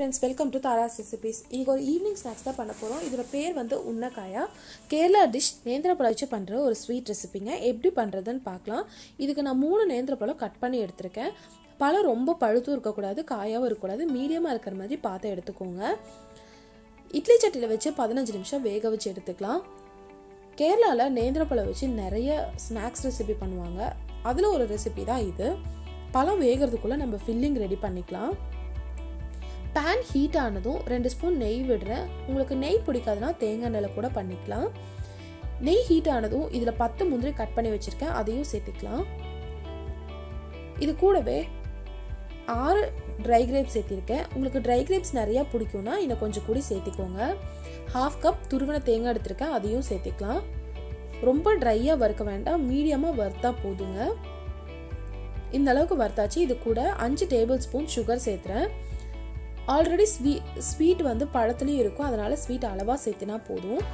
friends welcome to Thara's recipes இன்றைக்கி ஒரு evening snacks தான் பண்ண போகிறோம் இதோட பேர் வந்து உன்னக்காயா கேரளா டிஷ் நேந்திரப்பழம் வச்சு பண்ணுற ஒரு ஸ்வீட் ரெசிபிங்க எப்படி பண்ணுறதுன்னு பார்க்கலாம் இதுக்கு நான் மூணு நேந்திரப்பழம் கட் பண்ணி எடுத்திருக்கேன் பழம் ரொம்ப பழுத்தும் இருக்கக்கூடாது காயாகவும் இருக்கக்கூடாது மீடியமாக இருக்கிற மாதிரி பார்த்து எடுத்துக்கோங்க இட்லி சட்டியில் வச்சு பதினஞ்சு நிமிஷம் வேக வச்சு எடுத்துக்கலாம் கேரளாவில் நேந்திரப்பழம் வச்சு நிறைய ஸ்நாக்ஸ் ரெசிபி பண்ணுவாங்க அதில் ஒரு ரெசிபி தான் இது பழம் வேகிறதுக்குள்ளே நம்ம ஃபில்லிங் ரெடி பண்ணிக்கலாம் பேன் ஹீட் ஆனதும் ரெண்டு ஸ்பூன் நெய் விடுறேன் உங்களுக்கு நெய் பிடிக்காதுன்னா தேங்காய் எண்ணெயில் கூட பண்ணிக்கலாம் நெய் ஹீட் ஆனதும் இதில் பத்து முந்திரி கட் பண்ணி வச்சுருக்கேன் அதையும் சேர்த்துக்கலாம் இது கூடவே ஆறு ட்ரை கிரேப்ஸ் சேர்த்திருக்கேன் உங்களுக்கு ட்ரை கிரேப்ஸ் நிறையா பிடிக்கும்னா இன்னும் கொஞ்சம் கூடி சேர்த்திக்கோங்க ஹாஃப் கப் துருவன தேங்காய் எடுத்திருக்கேன் அதையும் சேர்த்திக்கலாம் ரொம்ப ட்ரையாக வறுக்க வேண்டாம் மீடியமாக வறுத்தா போதுங்க இந்த அளவுக்கு வறுத்தாச்சு இது கூட அஞ்சு டேபிள் ஸ்பூன் சுகர் சேர்த்துறேன் ஆல்ரெடி ஸ்வீ ஸ்வீட் வந்து பழத்துலேயும் இருக்கும் அதனால ஸ்வீட் அளவாக சேர்த்தினா போதும்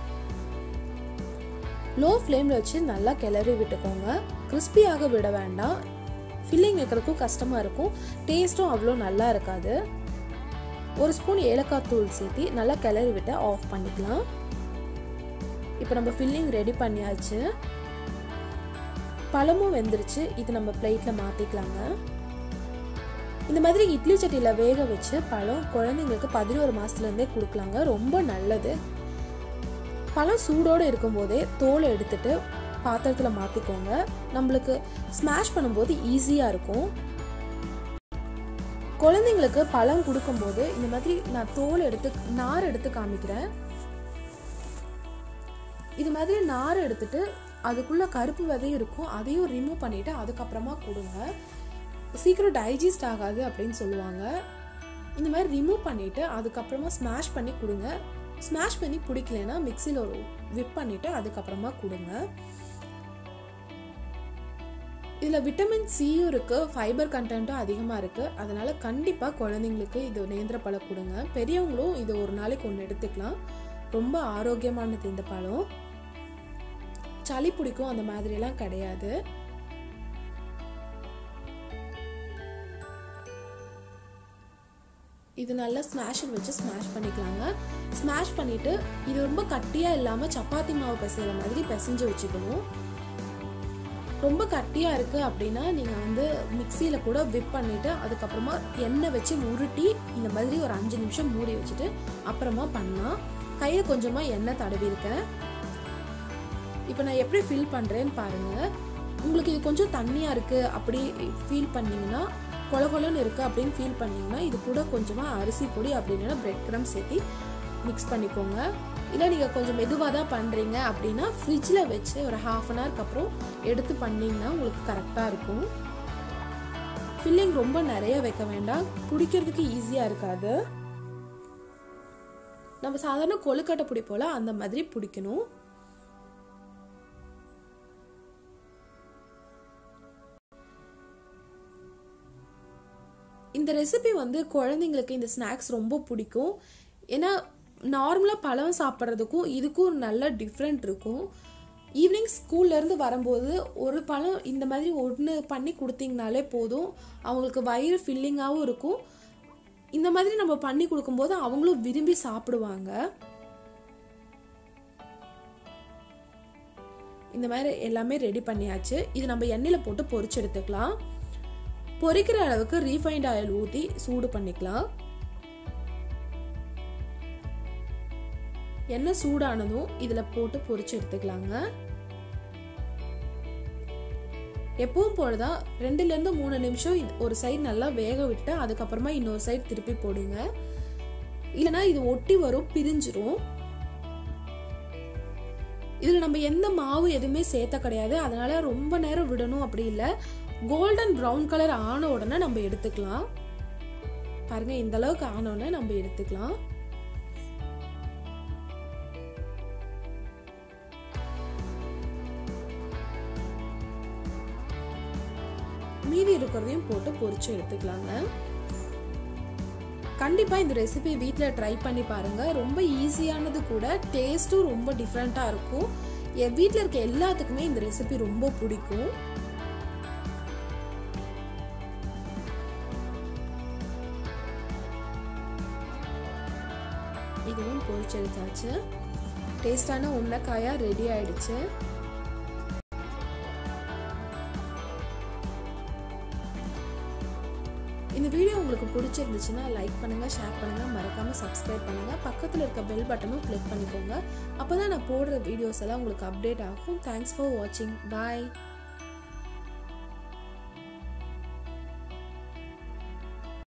லோ ஃப்ளேமில் வச்சு நல்லா கிளறி விட்டுக்கோங்க கிறிஸ்பியாக விட வேண்டாம் ஃபில்லிங் வைக்கிறதுக்கும் கஷ்டமாக இருக்கும் டேஸ்ட்டும் அவ்வளோ நல்லா இருக்காது ஒரு ஸ்பூன் ஏலக்காய் தூள் சேர்த்தி நல்லா கிளறி விட்டு ஆஃப் பண்ணிக்கலாம் இப்போ நம்ம ஃபில்லிங் ரெடி பண்ணியாச்சு பழமும் வெந்துருச்சு இது நம்ம பிளேட்டில் மாற்றிக்கலாங்க இந்த மாதிரி இட்லி சட்டியில் வேக வச்சு பழம் குழந்தைங்களுக்கு பதினோரு மாதத்துலேருந்தே கொடுக்கலாங்க ரொம்ப நல்லது பழம் சூடோடு இருக்கும்போதே தோலை எடுத்துட்டு பாத்திரத்தில் மாற்றிக்கோங்க நம்மளுக்கு ஸ்மாஷ் பண்ணும்போது ஈஸியாக இருக்கும் குழந்தைங்களுக்கு பழம் கொடுக்கும்போது இந்த மாதிரி நான் தோல் எடுத்து நார் எடுத்து காமிக்கிறேன் இது மாதிரி நார் எடுத்துட்டு அதுக்குள்ள கருப்பு விதையும் இருக்கும் அதையும் ரிமூவ் பண்ணிட்டு அதுக்கப்புறமா கொடுங்க சீக்கிரம் டைஜஸ்ட் ஆகாது அப்படின்னு சொல்லுவாங்க இந்த மாதிரி ரிமூவ் பண்ணிவிட்டு அதுக்கப்புறமா ஸ்மாஷ் பண்ணி கொடுங்க ஸ்மாஷ் பண்ணி பிடிக்கலனா மிக்சியில் ஒரு விப் பண்ணிவிட்டு அதுக்கப்புறமா கொடுங்க இதில் விட்டமின் சியும் இருக்குது ஃபைபர் கண்டென்ட்டும் அதிகமாக இருக்குது அதனால் கண்டிப்பாக குழந்தைங்களுக்கு இது நேந்திர பழம் கொடுங்க பெரியவங்களும் இது ஒரு நாளைக்கு ஒன்று எடுத்துக்கலாம் ரொம்ப ஆரோக்கியமானது இந்த பழம் சளி பிடிக்கும் அந்த மாதிரிலாம் கிடையாது இது நல்லா ஸ்மாஷர் வச்சு ஸ்மாஷ் பண்ணிக்கலாங்க ஸ்மாஷ் பண்ணிவிட்டு இது ரொம்ப கட்டியாக இல்லாமல் சப்பாத்தி மாவு பிசைகிற மாதிரி பிசைஞ்சு வச்சுக்கணும் ரொம்ப கட்டியாக இருக்குது அப்படின்னா நீங்கள் வந்து மிக்சியில் கூட விப் பண்ணிவிட்டு அதுக்கப்புறமா எண்ணெய் வச்சு உருட்டி இந்த மாதிரி ஒரு அஞ்சு நிமிஷம் மூடி வச்சுட்டு அப்புறமா பண்ணலாம் கையில் கொஞ்சமாக எண்ணெய் தடவிருக்கேன் இப்போ நான் எப்படி ஃபில் பண்ணுறேன்னு பாருங்கள் உங்களுக்கு இது கொஞ்சம் தண்ணியாக இருக்குது அப்படி ஃபீல் பண்ணிங்கன்னா கொல கொலன்னு இருக்குது அப்படின்னு ஃபீல் பண்ணிங்கன்னா இது கூட கொஞ்சமாக அரிசி பொடி அப்படின்னா பிரெட் க்ரம் சேர்த்து மிக்ஸ் பண்ணிக்கோங்க இல்லை நீங்கள் கொஞ்சம் மெதுவாக தான் பண்ணுறீங்க அப்படின்னா ஃப்ரிட்ஜில் வச்சு ஒரு ஹாஃப் அன் ஹவருக்கு அப்புறம் எடுத்து பண்ணிங்கன்னா உங்களுக்கு கரெக்டாக இருக்கும் ஃபில்லிங் ரொம்ப நிறைய வைக்க வேண்டாம் பிடிக்கிறதுக்கு ஈஸியாக இருக்காது நம்ம சாதாரண கொழுக்கட்டை பிடி போல் அந்த மாதிரி பிடிக்கணும் இந்த ரெசிபி வந்து குழந்தைங்களுக்கு இந்த ஸ்நாக்ஸ் ரொம்ப பிடிக்கும் ஏன்னா நார்மலாக பழம் சாப்பிட்றதுக்கும் இதுக்கும் ஒரு நல்ல டிஃப்ரெண்ட் இருக்கும் ஈவினிங் ஸ்கூல்லேருந்து வரும்போது ஒரு பழம் இந்த மாதிரி ஒன்று பண்ணி கொடுத்தீங்கனாலே போதும் அவங்களுக்கு வயிறு ஃபில்லிங்காகவும் இருக்கும் இந்த மாதிரி நம்ம பண்ணி கொடுக்கும்போது அவங்களும் விரும்பி சாப்பிடுவாங்க இந்த மாதிரி எல்லாமே ரெடி பண்ணியாச்சு இது நம்ம எண்ணெயில் போட்டு பொரிச்சு எடுத்துக்கலாம் பொரிக்கிற அளவுக்கு ரீஃபைண்ட் ஆயில் ஊற்றி சூடு பண்ணிக்கலாம் எண்ணெய் சூடானதும் இதில் போட்டு பொரிச்சு எடுத்துக்கலாங்க எப்பவும் போலதான் ரெண்டுலேருந்து மூணு நிமிஷம் ஒரு சைடு நல்லா வேக விட்டு அதுக்கப்புறமா இன்னொரு சைடு திருப்பி போடுங்க இல்லைனா இது ஒட்டி வரும் பிரிஞ்சிரும் இதில் நம்ம எந்த மாவு எதுவுமே சேர்த்த கிடையாது அதனால ரொம்ப நேரம் விடணும் அப்படி இல்லை கோல்டன் ப்ரௌன் கலர் ஆன உடனே நம்ம எடுத்துக்கலாம் பாருங்க இந்த அளவுக்கு ஆன உடனே நம்ம எடுத்துக்கலாம் மீதி இருக்கிறதையும் போட்டு பொரிச்சு எடுத்துக்கலாங்க கண்டிப்பாக இந்த ரெசிபி வீட்டில் ட்ரை பண்ணி பாருங்கள் ரொம்ப ஈஸியானது கூட டேஸ்ட்டும் ரொம்ப டிஃப்ரெண்ட்டாக இருக்கும் என் வீட்டில் இருக்க எல்லாத்துக்குமே இந்த ரெசிபி ரொம்ப பிடிக்கும் இதுவும் பொரிச்செடுத்தாச்சு டேஸ்டான உருளைக்காயாக ரெடி ஆயிடுச்சு இந்த வீடியோ உங்களுக்கு பிடிச்சிருந்துச்சுன்னா லைக் பண்ணுங்கள் ஷேர் பண்ணுங்கள் மறக்காமல் சப்ஸ்கிரைப் பண்ணுங்கள் பக்கத்தில் இருக்க பெல் பட்டனும் கிளிக் பண்ணிக்கோங்க அப்போ தான் நான் போடுற வீடியோஸ் எல்லாம் உங்களுக்கு அப்டேட் ஆகும் தேங்க்ஸ் ஃபார் வாட்சிங் பாய்